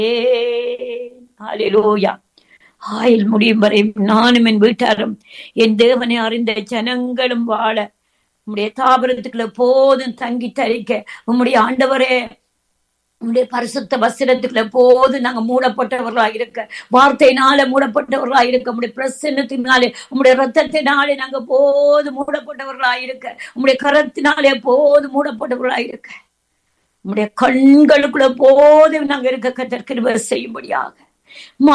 ஹalleluya ஆயுள் முடியும் வரை நானும் என் வீட்டாரும் என் தேவனை அறிந்த ஜனங்களும் வாழ உம்முடைய தாபரத்துக்குள்ள போதும் தங்கி தரிக்க உம்முடைய ஆண்டவரே உம்முடைய பரிசுத்த வஸ்திரத்துக்குள்ள போதும் நாங்க மூடப்பட்டவர்களா இருக்க வார்த்தையினால மூடப்பட்டவர்களா இருக்க உம்முடைய பிரசன்னத்தினாலே உம்முடைய ரத்தத்தினாலே நாங்க போது மூடப்பட்டவர்களா இருக்க உம்முடைய கரத்தினாலே போது மூடப்பட்டவர்களா இருக்க உம்முடைய கண்களுக்குள்ள போதும் நாங்க இருக்க கத்தர் கிருபை செய்யும்படியாக